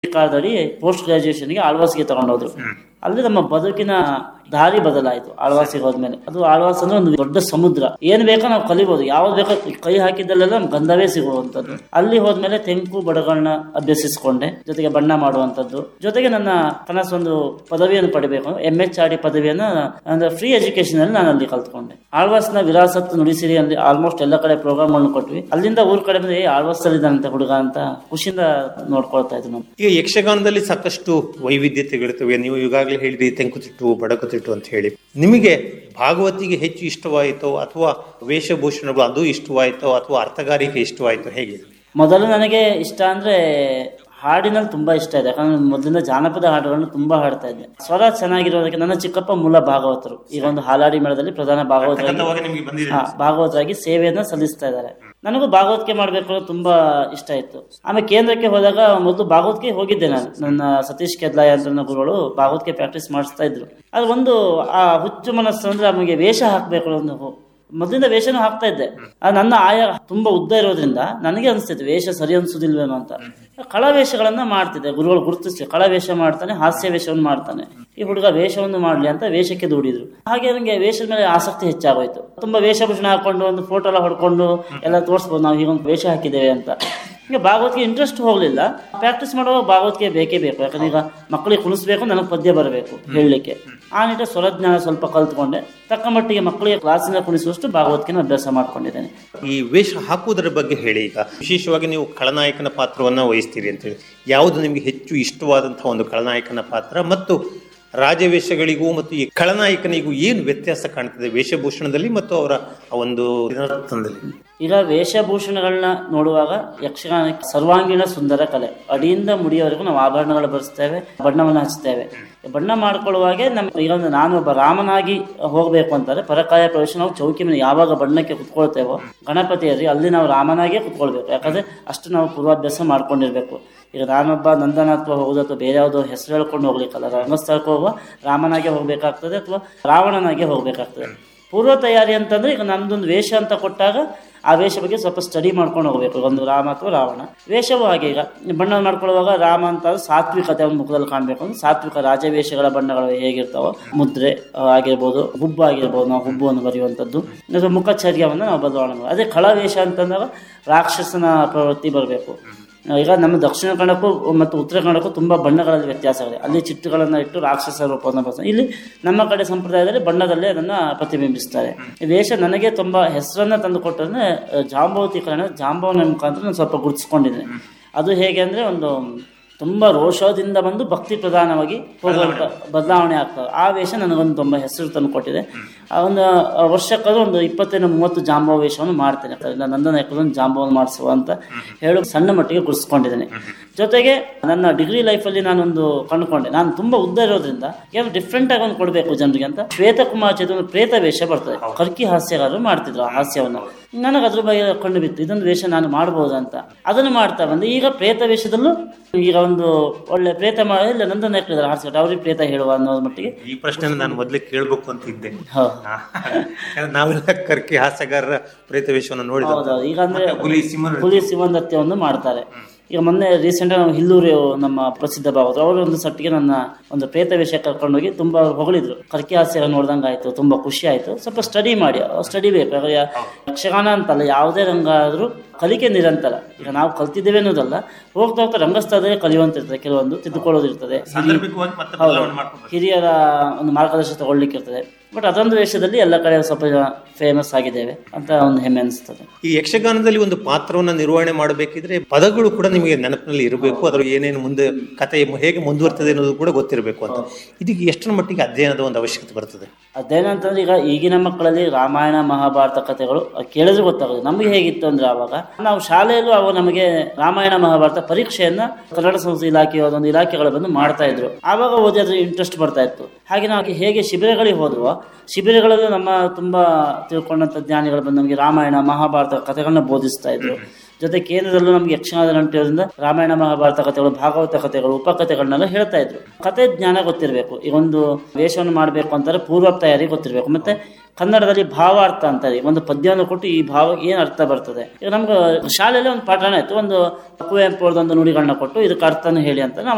ಕಾಲದಲ್ಲಿ ಪೋಸ್ಟ್ ಗ್ರಾಜುಯೇಷನ್ಗೆ ಆಳ್ವಾಸ್ಗೆ ತಗೊಂಡೋದ್ರು ಅಲ್ಲಿ ನಮ್ಮ ಬದುಕಿನ ದಾರಿ ಬದಲಾಯಿತು ಆಳ್ವಾಸಿಗೆ ಹೋದ್ಮೇಲೆ ಅದು ಆಳ್ವಾಸ್ ಅಂದ್ರೆ ಒಂದು ದೊಡ್ಡ ಸಮುದ್ರ ಏನ್ ಬೇಕೋ ನಾವು ಕಲಿಬಹುದು ಯಾವ್ದು ಬೇಕೋ ಕೈ ಹಾಕಿದ್ದಲ್ಲೆಲ್ಲ ನಮ್ಗೆ ಗಂಧವೇ ಸಿಗುವಂತದ್ದು ಅಲ್ಲಿ ಹೋದ್ಮೇಲೆ ತೆಂಕು ಬಡಗಳನ್ನ ಅಭ್ಯಸಿಸ್ಕೊಂಡೆ ಜೊತೆಗೆ ಬಣ್ಣ ಮಾಡುವಂತದ್ದು ಜೊತೆಗೆ ನನ್ನ ಕನಸೊಂದು ಪದವಿಯನ್ನು ಪಡಿಬೇಕು ಎಂ ಎಚ್ ಆರ್ ಡಿ ಪದವಿಯನ್ನ ಅಂದ್ರೆ ಫ್ರೀ ಎಜುಕೇಶನ್ ಅಲ್ಲಿ ನಾನು ಅಲ್ಲಿ ಕಲ್ತ್ಕೊಂಡೆ ಆಳ್ವಾಸ್ನ ವಿರಾಸತ್ ನುಡಿಸಿರಿ ಅಲ್ಲಿ ಆಲ್ಮೋಸ್ಟ್ ಎಲ್ಲ ಕಡೆ ಪ್ರೋಗ್ರಾಮ್ಗಳನ್ನ ಕೊಟ್ವಿ ಅಲ್ಲಿಂದ ಊರ್ ಕಡೆ ಬಂದ್ರೆ ಏ ಆಳ್ವಾಸ್ ಇದ್ದಾನಂತೆ ಹುಡುಗ ಅಂತ ಖುಷಿಯಿಂದ ನೋಡ್ಕೊಳ್ತಾ ಇದ್ರು ನಾನು ಈಗ ಯಕ್ಷಗಾನದಲ್ಲಿ ಸಾಕಷ್ಟು ವೈವಿಧ್ಯತೆಗಳಿರ್ತವೆ ನೀವು ಈಗಾಗಲೇ ಹೇಳಿದ್ರಿ ತೆಂಕುತಿಟ್ಟು ಬಡಕುತಿಟ್ಟು ಅಂತ ಹೇಳಿ ನಿಮಗೆ ಭಾಗವತಿಗೆ ಹೆಚ್ಚು ಇಷ್ಟವಾಯಿತೋ ಅಥವಾ ವೇಷಭೂಷಣಗಳು ಅದು ಇಷ್ಟವಾಯಿತೋ ಅಥವಾ ಅರ್ಥಗಾರಿಕೆ ಇಷ್ಟವಾಯಿತೋ ಹೇಗೆ ಮೊದಲು ನನಗೆ ಇಷ್ಟ ಅಂದ್ರೆ ಹಾಡಿನಲ್ಲಿ ತುಂಬಾ ಇಷ್ಟ ಇದೆ ಯಾಕಂದ್ರೆ ಮೊದಲಿಂದ ಜಾನಪದ ಹಾಡುಗಳನ್ನು ತುಂಬಾ ಹಾಡ್ತಾ ಇದ್ದೆ ಸ್ವರ ಚೆನ್ನಾಗಿರೋದಕ್ಕೆ ನನ್ನ ಚಿಕ್ಕಪ್ಪ ಮೂಲ ಭಾಗವತರು ಈಗ ಒಂದು ಹಾಲಾಡಿ ಮೇಳದಲ್ಲಿ ಪ್ರಧಾನ ಭಾಗವತರಾಗಿ ಅರ್ಥಗತವಾಗಿ ನಿಮಗೆ ಬಂದಿದೆ ಹಾ, ಭಾಗವತರಾಗಿ ಸೇವೆಯನ್ನ ಸಲ್ಲಿಸ್ತಾ ಇದ್ದಾರೆ ನನಗೂ ಭಾಗವತಿಕೆ ಮಾಡ್ಬೇಕು ಅನ್ನೋದು ತುಂಬಾ ಇಷ್ಟ ಇತ್ತು ಆಮೇಲೆ ಕೇಂದ್ರಕ್ಕೆ ಹೋದಾಗ ಮೊದಲು ಭಾಗವತಿಕೆ ಹೋಗಿದ್ದೆ ನಾನು ನನ್ನ ಸತೀಶ್ ಕೆದ್ಲಾಯ ಅಂತ ನನ್ನ ಗುರುಗಳು ಭಾಗವತಿಕೆ ಪ್ರಾಕ್ಟೀಸ್ ಮಾಡಿಸ್ತಾ ಇದ್ರು ಅದು ಒಂದು ಆ ಹುಚ್ಚು ಮನಸ್ಸು ಅಂದ್ರೆ ನಮಗೆ ವೇಷ ಹಾಕ್ಬೇಕು ಅನ್ನೋ ಹೋ- ಮೊದಲಿಂದ ವೇಷನೂ ಹಾಕ್ತಾ ಇದ್ದೆ ಆ ನನ್ನ ಆಯ ತುಂಬಾ ಉದ್ದ ಇರೋದ್ರಿಂದ ನನಗೆ ಅನಿಸ್ತಿತ್ತು ವೇಷ ಸರಿ ಅನ್ಸುದಿಲ್ವೇನೋ ಅಂತ ಕಳವೇಷಗಳನ್ನ ಮಾಡ್ತಿದ್ದೆ ಗುರುಗಳು ಗುರುತಿಸಿ ಕಳವೇಷ ಮಾಡ್ತಾನೆ ಹಾಸ್ಯ ವೇಷವನ್ನು ಮಾಡ್ತಾನೆ ಈ ಹುಡುಗ ವೇಷವನ್ನು ಮಾಡ್ಲಿ ಅಂತ ವೇಷಕ್ಕೆ ದೂಡಿದ್ರು ಹಾಗೆ ನನಗೆ ವೇಷದ ಮೇಲೆ ಆಸಕ್ತಿ ಹೆಚ್ಚಾಗೋಯ್ತು ತುಂಬಾ ವೇಷಭೂಷಣ ಹಾಕೊಂಡು ಒಂದು ಫೋಟೋ ಎಲ್ಲ ಹೊಡ್ಕೊಂಡು ಎಲ್ಲ ತೋರಿಸ್ಬೋದು ನಾವು ಹೀಗೊಂದು ವೇಷ ಹಾಕಿದ್ದೇವೆ ಅಂತ ಈಗ ಭಾಗವತಿಗೆ ಇಂಟ್ರೆಸ್ಟ್ ಹೋಗ್ಲಿಲ್ಲ ಪ್ರಾಕ್ಟೀಸ್ ಮಾಡುವಾಗ ಭಾಗವತಿಗೆ ಬೇಕೇ ಬೇಕು ಯಾಕಂದ್ರೆ ಈಗ ಮಕ್ಕಳಿಗೆ ಕುಣಿಸ್ಬೇಕು ನನಗೆ ಪದ್ಯ ಬರಬೇಕು ಹೇಳಲಿಕ್ಕೆ ಆ ನಿಟ್ಟಿನ ಸ್ವರಜ್ಞಾನ ಸ್ವಲ್ಪ ಕಲ್ತ್ಕೊಂಡೆ ತಕ್ಕ ಮಟ್ಟಿಗೆ ಮಕ್ಕಳಿಗೆ ಕ್ಲಾಸಿನ ಕುಣಿಸುವಷ್ಟು ಭಾಗವತಿನ ಅಭ್ಯಾಸ ಮಾಡ್ಕೊಂಡಿದ್ದೇನೆ ಈ ವೇಷ ಹಾಕುವುದರ ಬಗ್ಗೆ ಹೇಳಿ ಈಗ ವಿಶೇಷವಾಗಿ ನೀವು ಖಳನಾಯಕನ ಪಾತ್ರವನ್ನ ವಹಿಸ್ತೀರಿ ಅಂತ ಹೇಳಿ ಯಾವುದು ನಿಮಗೆ ಹೆಚ್ಚು ಇಷ್ಟವಾದಂತಹ ಒಂದು ಖಳನಾಯಕನ ಪಾತ್ರ ಮತ್ತು ರಾಜವೇಷಗಳಿಗೂ ಮತ್ತು ಈ ಖಳನಾಯಕನಿಗೂ ಏನು ವ್ಯತ್ಯಾಸ ಕಾಣ್ತದೆ ವೇಷಭೂಷಣದಲ್ಲಿ ಮತ್ತು ಅವರ ಆ ಒಂದು ಇದರಲ್ಲಿ ಈಗ ವೇಷಭೂಷಣಗಳನ್ನ ನೋಡುವಾಗ ಯಕ್ಷಗಾನಕ್ಕೆ ಸರ್ವಾಂಗೀಣ ಸುಂದರ ಕಲೆ ಅಡಿಯಿಂದ ಮುಡಿಯವರೆಗೂ ನಾವು ಆಭರಣಗಳು ಬರೆಸ್ತೇವೆ ಬಣ್ಣವನ್ನು ಹಚ್ತೇವೆ ಬಣ್ಣ ಮಾಡ್ಕೊಳ್ಳುವಾಗೆ ನಮ್ಮ ಈಗ ಒಂದು ನಾನು ಒಬ್ಬ ರಾಮನಾಗಿ ಹೋಗಬೇಕು ಅಂತಾರೆ ಪರಕಾಯ ಪ್ರವೇಶ ನಾವು ಚೌಕಿ ಮೇಲೆ ಯಾವಾಗ ಬಣ್ಣಕ್ಕೆ ಕುತ್ಕೊಳ್ತೇವೋ ಗಣಪತಿಯರಿ ಅಲ್ಲಿ ನಾವು ರಾಮನಾಗೇ ಕುತ್ಕೊಳ್ಬೇಕು ಯಾಕಂದ್ರೆ ಅಷ್ಟು ನಾವು ಪೂರ್ವಾಭ್ಯಾಸ ಮಾಡ್ಕೊಂಡಿರ್ಬೇಕು ಈಗ ನಾನೊಬ್ಬ ನಂದನಾತ್ವ ಹೋಗೋದು ಅಥವಾ ಬೇರೆ ಯಾವುದೋ ಹೆಸರು ಹೇಳ್ಕೊಂಡು ಹೋಗ್ಲಿಕ್ಕಲ್ಲ ರಂಗಸ್ಥಳಕ್ಕೆ ಹೋಗುವ ರಾಮನಾಗೆ ಹೋಗ್ಬೇಕಾಗ್ತದೆ ಅಥವಾ ರಾವಣನಾಗೆ ಹೋಗ್ಬೇಕಾಗ್ತದೆ ಪೂರ್ವ ತಯಾರಿ ಅಂತಂದ್ರೆ ಈಗ ನಮ್ದೊಂದು ವೇಷ ಅಂತ ಕೊಟ್ಟಾಗ ಆ ವೇಷ ಬಗ್ಗೆ ಸ್ವಲ್ಪ ಸ್ಟಡಿ ಮಾಡ್ಕೊಂಡು ಹೋಗ್ಬೇಕು ಒಂದು ರಾಮ ಅಥವಾ ರಾವಣ ವೇಷವೂ ಹಾಗೆ ಈಗ ಬಣ್ಣ ಮಾಡ್ಕೊಳ್ಳುವಾಗ ರಾಮ ಅಂತ ಅಂದ್ರೆ ಸಾತ್ವಿಕತೆ ಒಂದು ಮುಖದಲ್ಲಿ ಕಾಣಬೇಕು ಅಂದ್ರೆ ಸಾತ್ವಿಕ ರಾಜವೇಷಗಳ ಬಣ್ಣಗಳು ಹೇಗಿರ್ತಾವೋ ಮುದ್ರೆ ಆ, ಆಗಿರ್ಬೋದು ಹುಬ್ಬು ಆಗಿರ್ಬೋದು ನಾವು ಹುಬ್ಬನ್ನು ಬರೆಯುವಂಥದ್ದು ಅಥವಾ ಮುಖಚರ್ಯವನ್ನು ನಾವು ಬದಲಾವಣೆ ಮಾಡ್ಬೋದು ಅದೇ ಕಳವೇಷ ಅಂತಂದಾಗ ರಾಕ್ಷಸನ ಪ್ರವೃತ್ತಿ ಬರಬೇಕು ಈಗ ನಮ್ಮ ದಕ್ಷಿಣ ಕನ್ನಡಕ್ಕೂ ಮತ್ತು ಉತ್ತರ ಕನ್ನಡಕ್ಕೂ ತುಂಬ ಬಣ್ಣಗಳಲ್ಲಿ ವ್ಯತ್ಯಾಸಗಳಿದೆ ಅಲ್ಲಿ ಚಿಟ್ಟುಗಳನ್ನು ಇಟ್ಟು ರಾಕ್ಷಸ ರೂಪವನ್ನು ಬಳಸ್ತಾರೆ ಇಲ್ಲಿ ನಮ್ಮ ಕಡೆ ಸಂಪ್ರದಾಯದಲ್ಲಿ ಬಣ್ಣದಲ್ಲೇ ಅದನ್ನು ಪ್ರತಿಬಿಂಬಿಸ್ತಾರೆ ಈ ವೇಷ ನನಗೆ ತುಂಬ ಹೆಸರನ್ನು ತಂದು ಕೊಟ್ಟಂದ್ರೆ ಜಾಂಬವತೀಕರಣ ಜಾಂಬವನ ಮುಖಾಂತರ ನಾನು ಸ್ವಲ್ಪ ಗುರುತಿಸ್ಕೊಂಡಿದ್ದೇನೆ ಅದು ಹೇಗೆ ಅಂದರೆ ಒಂದು ತುಂಬ ರೋಷದಿಂದ ಬಂದು ಭಕ್ತಿ ಪ್ರಧಾನವಾಗಿ ಹೋಗುವಂಥ ಬದಲಾವಣೆ ಆಗ್ತದೆ ಆ ವೇಷ ನನಗೊಂದು ತುಂಬ ಹೆಸರು ತಂದು ಕೊಟ್ಟಿದೆ ಆ ಒಂದು ವರ್ಷಕ್ಕಾದ್ರೂ ಒಂದು ಇಪ್ಪತ್ತೈದು ಮೂವತ್ತು ಜಾಂಬವ ವೇಷವನ್ನು ಮಾಡ್ತೇನೆ ಇಲ್ಲ ನಂದನ ಯಾಕಂದ್ರೆ ಜಾಂಬವನ್ನು ಮಾಡಿಸುವ ಅಂತ ಹೇಳು ಸಣ್ಣ ಮಟ್ಟಿಗೆ ಗುರುತಿಸ್ಕೊಂಡಿದ್ದೇನೆ ಜೊತೆಗೆ ನನ್ನ ಡಿಗ್ರಿ ಲೈಫಲ್ಲಿ ನಾನೊಂದು ಕಂಡುಕೊಂಡೆ ನಾನು ತುಂಬ ಉದ್ದ ಇರೋದ್ರಿಂದ ಏನೋ ಡಿಫ್ರೆಂಟ್ ಆಗಿ ಒಂದು ಕೊಡಬೇಕು ಜನರಿಗೆ ಅಂತ ಶ್ವೇತಕುಮಾರ್ ಚೇತನ ಒಂದು ಪ್ರೇತ ವೇಷ ಬರ್ತದೆ ಕರ್ಕಿ ಹಾಸ್ಯಗಾರರು ಮಾಡ್ತಿದ್ರು ಆ ಹಾಸ್ಯವನ್ನು ನನಗೆ ಅದ್ರ ಬಗ್ಗೆ ಕಂಡು ಬಿತ್ತು ಇದೊಂದು ವೇಷ ನಾನು ಮಾಡ್ಬೋದು ಅಂತ ಅದನ್ನು ಮಾಡ್ತಾ ಬಂದೆ ಈಗ ಪ್ರೇತ ವೇಷದಲ್ಲೂ ಈಗ ಒಂದು ಒಳ್ಳೆ ಪ್ರೇತ ಮಾಡಿ ಇಲ್ಲ ನಂದನ ಹಾಕಿದ್ದಾರೆ ಹಾಸ್ಯ ಅವ್ರಿಗೆ ಪ್ರೇತ ಹೇಳುವ ಅನ್ನೋ ಮಟ್ಟಿಗೆ ಈ ಪ್ರಶ್ನೆ ನಾನು ಮೊದಲೇ ಕೇಳಬೇಕು ಅಂತ ಇದ್ದೆ ಹೌದು ಯಾಕಂದ್ರೆ ನಾವೆಲ್ಲ ಕರ್ಕಿ ಹಾಸ್ಯಗಾರರ ಪ್ರೇತ ವೇಷವನ್ನು ನೋಡಿದ ಹೌದೌದು ಈಗ ಅಂದ್ರೆ ಹುಲಿ ಸಿಂಹ ಹುಲಿ ಸಿಂಹದತ್ಯವನ್ನು ಮಾಡ್ತಾರೆ ಈಗ ಮೊನ್ನೆ ರೀಸೆಂಟ್ ನಾವು ಹಿಲ್ಲೂರು ನಮ್ಮ ಪ್ರಸಿದ್ಧ ಭಾಗವತರು ಅವರು ಒಂದು ಸಟ್ಟಿಗೆ ನನ್ನ ಒಂದು ಪ್ರೇತ ವೇಷ ಕರ್ಕೊಂಡೋಗಿ ತುಂಬಾ ಅವ್ರು ಹೊಗಳಿದ್ರು ಕರ್ಕಿ ಹಾಸ್ಯ ನೋಡ್ದಂಗೆ ಆಯ್ತು ತುಂಬಾ ಖುಷಿ ಆಯ್ತು ಸ್ವಲ್ಪ ಸ್ಟಡಿ ಮಾಡಿ ಸ್ಟಡಿ ಬೇಕು ಯಾಕಂದ್ರೆ ಯಕ್ಷಗಾನ ಅಂತಲ್ಲ ಯಾವುದೇ ರಂಗ ಆದ್ರೂ ಕಲಿಕೆ ನಿರಂತರ ಈಗ ನಾವು ಕಲ್ತಿದ್ದೇವೆ ಅನ್ನೋದಲ್ಲ ಹೋಗ್ತಾ ಹೋಗ್ತಾ ರಂಗಸ್ಥಳದಲ್ಲಿ ಕಲಿಯುವಂತಿರ್ತದೆ ಕೆಲವೊಂದು ತಿದ್ದುಕೊಳ್ಳೋದಿರ್ತದೆ ಹಿರಿಯ- ಸಾಂದರ್ಭಿಕವಾಗಿ ಮತ್ತೆ ಹೌದು. ಬದಲಾವಣೆ ಮಾಡ್ಕೊಂಡು ಹಿರಿಯರ ಒಂದು ಮಾರ್ಗದರ್ಶನ ತಗೊಳ್ಲಿಕ್ಕೆ ಇರ್ತದೆ ಬಟ್ ಅದೊಂದು ವೇಷದಲ್ಲಿ ಎಲ್ಲ ಕಡೆ ಸ್ವಲ್ಪ ಫೇಮಸ್ ಆಗಿದ್ದೇವೆ ಅಂತ ಒಂದು ಹೆಮ್ಮೆ ಅನಿಸ್ತದೆ ಈ ಯಕ್ಷಗಾನದಲ್ಲಿ ಒಂದು ಪಾತ್ರವನ್ನ ನಿರ್ವಹಣೆ ಮಾಡಬೇಕಿದ್ರೆ ಪದಗಳು ಕೂಡ ನಿಮಗೆ ನೆನಪಿನಲ್ಲಿ ಇರಬೇಕು ಅದರ ಏನೇನು ಮುಂದೆ ಕತೆ ಹೇಗೆ ಮುಂದುವರ್ತದೆ ಅನ್ನೋದು ಕೂಡ ಗೊತ್ತಿರಬೇಕು ಅಂತ ಇದಕ್ಕೆ ಎಷ್ಟರ ಮಟ್ಟಿಗೆ ಅಧ್ಯಯನದ ಒಂದು ಅವಶ್ಯಕತೆ ಬರ್ತದೆ ಅದೇನಂತಂದ್ರೆ ಅಂತಂದ್ರೆ ಈಗ ಈಗಿನ ಮಕ್ಕಳಲ್ಲಿ ರಾಮಾಯಣ ಮಹಾಭಾರತ ಕಥೆಗಳು ಅದ್ ಕೇಳಿದ್ರೆ ಗೊತ್ತಾಗೋದು ನಮಗೆ ಹೇಗಿತ್ತು ಅಂದ್ರೆ ಆವಾಗ ನಾವು ಶಾಲೆಯಲ್ಲೂ ಅವು ನಮಗೆ ರಾಮಾಯಣ ಮಹಾಭಾರತ ಪರೀಕ್ಷೆಯನ್ನ ಕನ್ನಡ ಸಂಸ್ಥೆ ಇಲಾಖೆ ಒಂದು ಇಲಾಖೆಗಳು ಬಂದು ಮಾಡ್ತಾ ಇದ್ರು ಆವಾಗ ಓದಿ ಅದ್ರ ಇಂಟ್ರೆಸ್ಟ್ ಬರ್ತಾ ಇತ್ತು ಹಾಗೆ ನಾವು ಹೇಗೆ ಶಿಬಿರಗಳಿಗೆ ಹೋದ್ವೋ ಶಿಬಿರಗಳಲ್ಲೂ ನಮ್ಮ ತುಂಬಾ ತಿಳ್ಕೊಂಡಂತ ಜ್ಞಾನಿಗಳು ಬಂದು ನಮಗೆ ರಾಮಾಯಣ ಮಹಾಭಾರತ ಕಥೆಗಳನ್ನ ಬೋಧಿಸ್ತಾ ಇದ್ರು ಜೊತೆ ಕೇಂದ್ರದಲ್ಲೂ ನಮ್ಗೆ ಯಕ್ಷಗಾನದ ನಂಟಿರೋದ್ರಿಂದ ರಾಮಾಯಣ ಮಹಾಭಾರತ ಕಥೆಗಳು ಭಾಗವತ ಕಥೆಗಳು ಉಪಕಥೆಗಳನ್ನೆಲ್ಲ ಹೇಳ್ತಾ ಇದ್ರು ಕತೆ ಜ್ಞಾನ ಗೊತ್ತಿರಬೇಕು ಈ ಒಂದು ವೇಷವನ್ನು ಮಾಡಬೇಕು ಅಂತಾರೆ ಪೂರ್ವ ತಯಾರಿ ಗೊತ್ತಿರಬೇಕು ಮತ್ತೆ ಕನ್ನಡದಲ್ಲಿ ಭಾವಾರ್ಥ ಅಂತಾರೆ ಒಂದು ಪದ್ಯವನ್ನು ಕೊಟ್ಟು ಈ ಭಾವ ಏನು ಅರ್ಥ ಬರ್ತದೆ ಈಗ ನಮ್ಗೆ ಶಾಲೆಯಲ್ಲಿ ಒಂದು ಪಾಠ ಆಯ್ತು ಒಂದು ಕುವೆಂಪು ಅವ್ರದ್ದೊಂದು ನುಡಿಗಳನ್ನ ಕೊಟ್ಟು ಇದಕ್ಕೆ ಅರ್ಥನ ಹೇಳಿ ಅಂತ ನಾವು